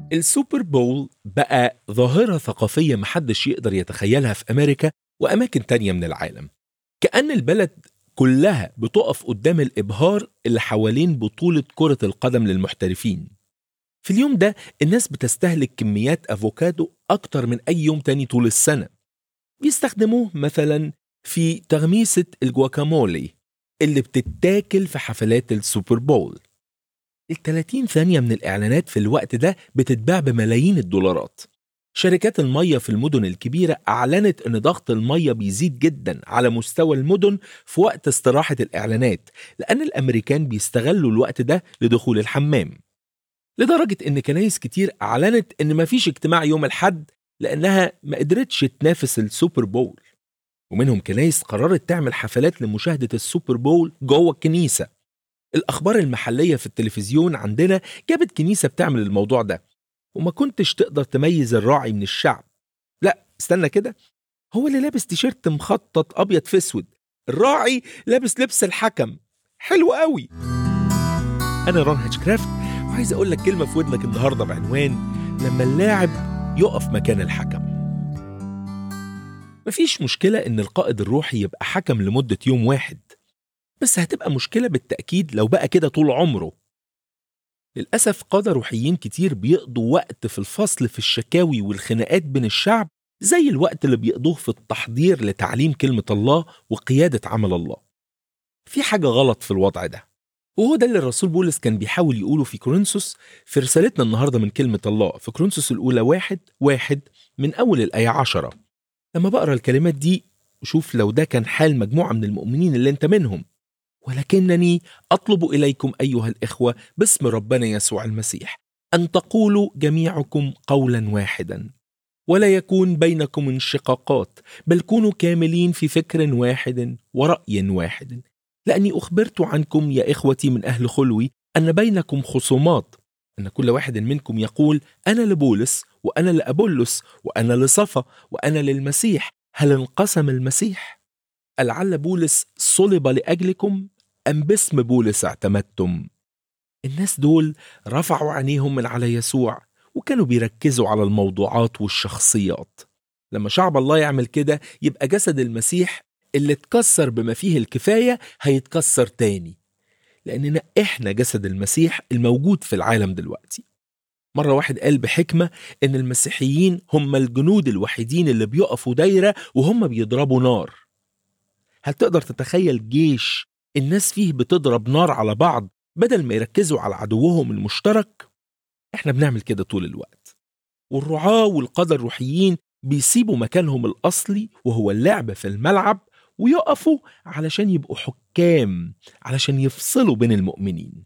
السوبر بول بقى ظاهرة ثقافية محدش يقدر يتخيلها في أمريكا وأماكن تانية من العالم كأن البلد كلها بتقف قدام الإبهار اللي حوالين بطولة كرة القدم للمحترفين في اليوم ده الناس بتستهلك كميات أفوكادو أكتر من أي يوم تاني طول السنة بيستخدموه مثلا في تغميسة الجواكامولي اللي بتتاكل في حفلات السوبر بول ال 30 ثانية من الإعلانات في الوقت ده بتتباع بملايين الدولارات شركات المية في المدن الكبيرة أعلنت أن ضغط المية بيزيد جدا على مستوى المدن في وقت استراحة الإعلانات لأن الأمريكان بيستغلوا الوقت ده لدخول الحمام لدرجة أن كنايس كتير أعلنت أن مفيش اجتماع يوم الحد لأنها ما قدرتش تنافس السوبر بول ومنهم كنايس قررت تعمل حفلات لمشاهدة السوبر بول جوه الكنيسة الأخبار المحلية في التلفزيون عندنا جابت كنيسة بتعمل الموضوع ده وما كنتش تقدر تميز الراعي من الشعب لا استنى كده هو اللي لابس تيشيرت مخطط أبيض في أسود الراعي لابس لبس الحكم حلو قوي أنا رون هيتشكرافت وعايز أقول لك كلمة في ودنك النهاردة بعنوان لما اللاعب يقف مكان الحكم مفيش مشكلة إن القائد الروحي يبقى حكم لمدة يوم واحد بس هتبقى مشكلة بالتأكيد لو بقى كده طول عمره للأسف قادة روحيين كتير بيقضوا وقت في الفصل في الشكاوي والخناقات بين الشعب زي الوقت اللي بيقضوه في التحضير لتعليم كلمة الله وقيادة عمل الله في حاجة غلط في الوضع ده وهو ده اللي الرسول بولس كان بيحاول يقوله في كورنثوس في رسالتنا النهاردة من كلمة الله في كورنثوس الأولى واحد واحد من أول الآية عشرة لما بقرا الكلمات دي شوف لو ده كان حال مجموعة من المؤمنين اللي انت منهم ولكنني اطلب اليكم ايها الاخوه باسم ربنا يسوع المسيح ان تقولوا جميعكم قولا واحدا ولا يكون بينكم انشقاقات بل كونوا كاملين في فكر واحد وراي واحد لاني اخبرت عنكم يا اخوتي من اهل خلوي ان بينكم خصومات ان كل واحد منكم يقول انا لبولس وانا لابولس وانا لصفا وانا للمسيح هل انقسم المسيح ألعل بولس صلب لاجلكم أم باسم بولس اعتمدتم؟ الناس دول رفعوا عينيهم من على يسوع وكانوا بيركزوا على الموضوعات والشخصيات لما شعب الله يعمل كده يبقى جسد المسيح اللي اتكسر بما فيه الكفاية هيتكسر تاني لأننا إحنا جسد المسيح الموجود في العالم دلوقتي مرة واحد قال بحكمة إن المسيحيين هم الجنود الوحيدين اللي بيقفوا دايرة وهم بيضربوا نار هل تقدر تتخيل جيش الناس فيه بتضرب نار على بعض بدل ما يركزوا على عدوهم المشترك احنا بنعمل كده طول الوقت والرعاة والقادة الروحيين بيسيبوا مكانهم الأصلي وهو اللعب في الملعب ويقفوا علشان يبقوا حكام علشان يفصلوا بين المؤمنين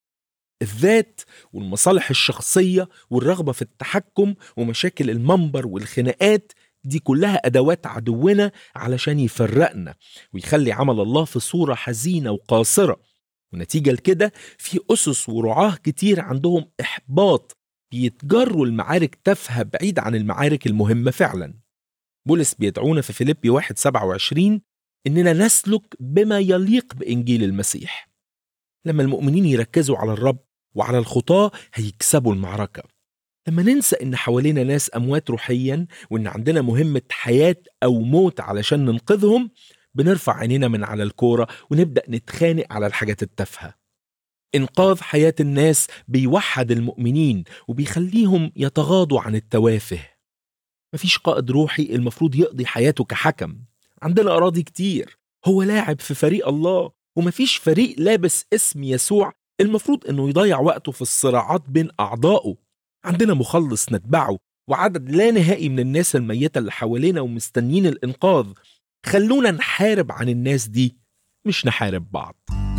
الذات والمصالح الشخصية والرغبة في التحكم ومشاكل المنبر والخناقات دي كلها أدوات عدونا علشان يفرقنا ويخلي عمل الله في صورة حزينة وقاصرة ونتيجة لكده في أسس ورعاه كتير عندهم إحباط بيتجروا المعارك تافهة بعيد عن المعارك المهمة فعلا بولس بيدعونا في فيليبي 1 27 إننا نسلك بما يليق بإنجيل المسيح لما المؤمنين يركزوا على الرب وعلى الخطاة هيكسبوا المعركة لما ننسى إن حوالينا ناس أموات روحيا وإن عندنا مهمة حياة أو موت علشان ننقذهم بنرفع عينينا من على الكورة ونبدأ نتخانق على الحاجات التافهة إنقاذ حياة الناس بيوحد المؤمنين وبيخليهم يتغاضوا عن التوافه مفيش قائد روحي المفروض يقضي حياته كحكم عندنا أراضي كتير هو لاعب في فريق الله ومفيش فريق لابس اسم يسوع المفروض انه يضيع وقته في الصراعات بين اعضائه عندنا مخلص نتبعه وعدد لا نهائي من الناس الميتة اللي حوالينا ومستنيين الإنقاذ خلونا نحارب عن الناس دي مش نحارب بعض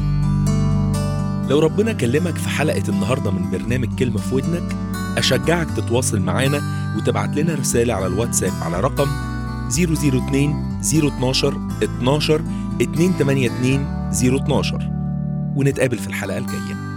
لو ربنا كلمك في حلقة النهاردة من برنامج كلمة في ودنك أشجعك تتواصل معانا وتبعت لنا رسالة على الواتساب على رقم 002 012 12 282 012 ونتقابل في الحلقة الجاية